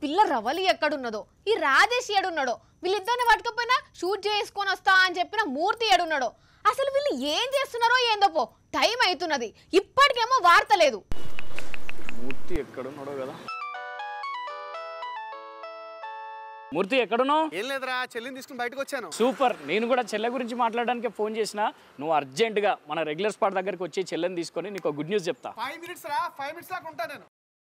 పిల్ల రవలి ఎక్కడున్నదో ఈ రాజేష్ ఏడున్నాడో వీళ్ళిద్దరిని పట్టుకపోయినా షూట్ చేసుకొని వస్తా అని చెప్పిన మూర్తి ఏడున్నాడో అసలు వీళ్ళు ఏం చేస్తున్నారో ఏందో పో టైం అవుతున్నది ఇప్పటికేమో వార్త లేదు మూర్తి ఎక్కడున్నాడో కదా మూర్తి ఎక్కడున్నావు ఏం లేదురా చెల్లిని తీసుకుని బయటకు వచ్చాను సూపర్ నేను కూడా చెల్లె గురించి మాట్లాడడానికి ఫోన్ చేసిన నువ్వు అర్జెంటుగా మన రెగ్యులర్ స్పాట్ దగ్గరికి వచ్చి చెల్లెని తీసుకొని నీకు గుడ్ న్యూస్ చెప్తా ఫైవ్ మినిట్స్ రా ఫైవ్ మినిట్స్ దాకా ఉంటా నేను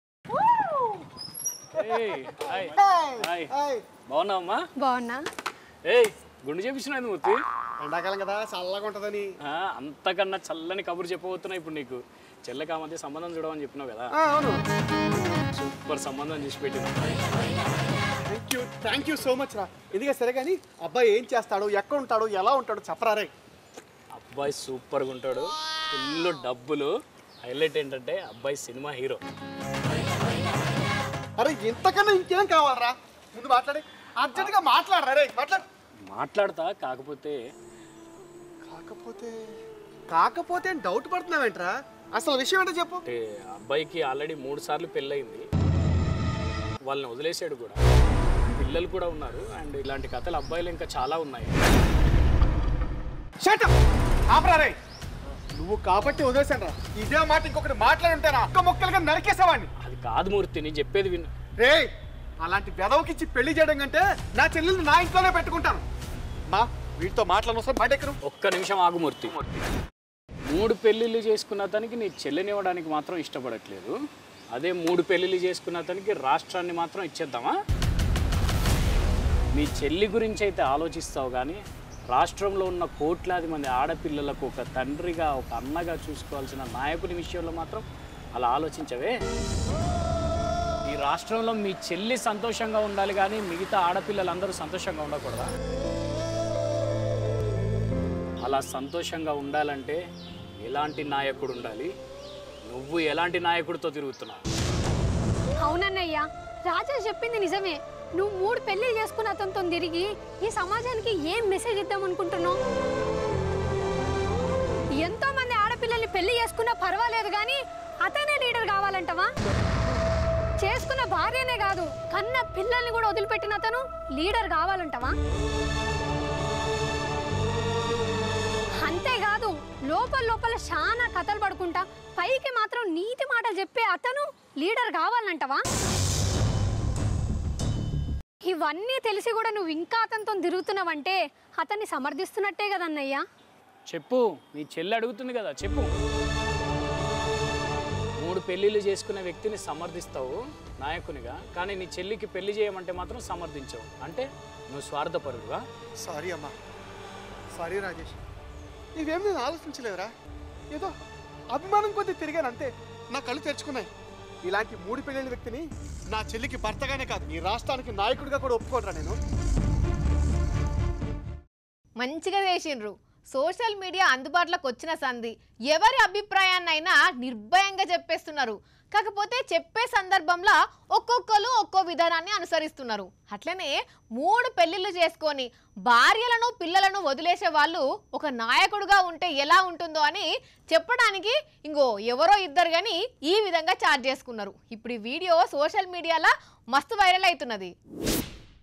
ఏయ్, హాయ్. హాయ్. బాగున్నావమ్మా బాగున్నా ఏయ్ గుండు చేపించినది మూర్తి ఎండాకాలం కదా చల్లగా ఉంటదని ఆ, అంతకన్నా చల్లని కబురు చెప్పబోతున్నా ఇప్పుడు నీకు చెల్లెకి ఆ మధ్య సంబంధం చూడమని చెప్పినావు కదా ఆ, అవును సూపర్ సంబంధం చేసి పెట్టినా thank you thank you so much రా ఎందుకే సరే కానీ అబ్బాయి ఏం చేస్తాడు ఎక్కడ ఉంటాడు ఎలా ఉంటాడు చెప్పరా రే అబ్బాయి సూపర్గా ఉంటాడు ఫుల్ డబ్బులు హైలైట్ ఏంటంటే అబ్బాయి సినిమా హీరో అరే ఇంతకన్నా ఇంకేం కావాలరా ముందు మాట్లాడి అర్జెంట్గా మాట్లాడరా రే మాట్లాడు మాట్లాడతా కాకపోతే కాకపోతే కాకపోతే డౌట్ పడుతున్నావేంట్రా అసలు విషయం ఏంటో చెప్పు అంటే అబ్బాయికి ఆల్రెడీ మూడు సార్లు పెళ్ళయింది వాళ్ళని వదిలేసాడు కూడా పిల్లలు కూడా ఉన్నారు అండ్ ఇలాంటి కథలు అబ్బాయిలు ఇంకా చాలా ఉన్నాయి షట్ ఆపరా రే నువ్వు కాబట్టి వదిలేశాను రా ఇదే మాట ఇంకొకటి మాట్లాడుంటారా ఒక్క మొక్కలుగా నరికేసావాడిని అది కాదు మూర్తి నేను చెప్పేది విను రే అలాంటి వెదవకిచ్చి పెళ్లి చేయడం కంటే నా చెల్లెల్ని నా ఇంట్లోనే పెట్టుకుంటాను మా వీటితో మాట్లాడనవసరం బయట ఎక్కరు ఒక్క నిమిషం ఆగుమూర్తి మూడు పెళ్ళిళ్ళు చేసుకున్న అతనికి నీ చెల్లెనివ్వడానికి మాత్రం ఇష్టపడట్లేదు అదే మూడు పెళ్ళిళ్ళు చేసుకున్న అతనికి రాష్ట్రాన్ని మాత్రం ఇచ్చేద్దామా మీ చెల్లి గురించి అయితే ఆలోచిస్తావు కానీ రాష్ట్రంలో ఉన్న కోట్లాది మంది ఆడపిల్లలకు ఒక తండ్రిగా ఒక అన్నగా చూసుకోవాల్సిన నాయకుని విషయంలో మాత్రం అలా ఆలోచించవే ఈ రాష్ట్రంలో మీ చెల్లి సంతోషంగా ఉండాలి కానీ మిగతా ఆడపిల్లలందరూ సంతోషంగా ఉండకూడదా అలా సంతోషంగా ఉండాలంటే ఎలాంటి నాయకుడు ఉండాలి నువ్వు ఎలాంటి నాయకుడితో తిరుగుతున్నావు అవునన్నయ్య రాజేష్ చెప్పింది నిజమే నువ్వు మూడు పెళ్లిళ్ళు చేసుకున్న అతనితో తిరిగి ఈ సమాజానికి ఏం మెసేజ్ ఇద్దాం అనుకుంటున్నావు ఎంతో మంది ఆడపిల్లల్ని పెళ్లి చేసుకున్నా పర్వాలేదు కానీ అతనే లీడర్ కావాలంటవా చేసుకున్న భార్యనే కాదు కన్న పిల్లల్ని కూడా వదిలిపెట్టిన అతను లీడర్ కావాలంటవా అంతేకాదు లోపల లోపల చాలా కథలు పడుకుంటా పైకి మాత్రం నీతి మాటలు చెప్పే అతను లీడర్ కావాలంటవా ఇవన్నీ తెలిసి కూడా నువ్వు ఇంకా అతనితో తిరుగుతున్నావంటే అతన్ని సమర్థిస్తున్నట్టే కదన్నయ్యా చెప్పు నీ చెల్లి అడుగుతుంది కదా చెప్పు మూడు పెళ్ళిళ్ళు చేసుకునే వ్యక్తిని సమర్థిస్తావు నాయకునిగా కానీ నీ చెల్లికి పెళ్లి చేయమంటే మాత్రం సమర్థించవు అంటే నువ్వు స్వార్థపరుడుగా సారీ అమ్మా సారీ రాజేష్ ఇవేం నేను ఆలోచించలేదురా ఏదో అభిమానం కొద్దీ తిరిగాను అంతే నా కళ్ళు తెరుచుకున్నాయి ఇలాంటి మూడు పెళ్ళిన వ్యక్తిని నా చెల్లికి భర్తగానే కాదు ఈ రాష్ట్రానికి నాయకుడిగా కూడా ఒప్పుకోనరా నేను మంచిగా చేసిండ్రు సోషల్ మీడియా అందుబాటులోకి వచ్చిన సంధి ఎవరి అభిప్రాయాన్నైనా నిర్భయంగా చెప్పేస్తున్నారు కాకపోతే చెప్పే సందర్భంలో ఒక్కొక్కరు ఒక్కో విధానాన్ని అనుసరిస్తున్నారు అట్లనే మూడు పెళ్లిళ్ళు చేసుకొని భార్యలను పిల్లలను వదిలేసే వాళ్ళు ఒక నాయకుడుగా ఉంటే ఎలా ఉంటుందో అని చెప్పడానికి ఇంకో ఎవరో ఇద్దరు కానీ ఈ విధంగా చార్జ్ చేసుకున్నారు ఇప్పుడు ఈ వీడియో సోషల్ మీడియాలో మస్తు వైరల్ అవుతున్నది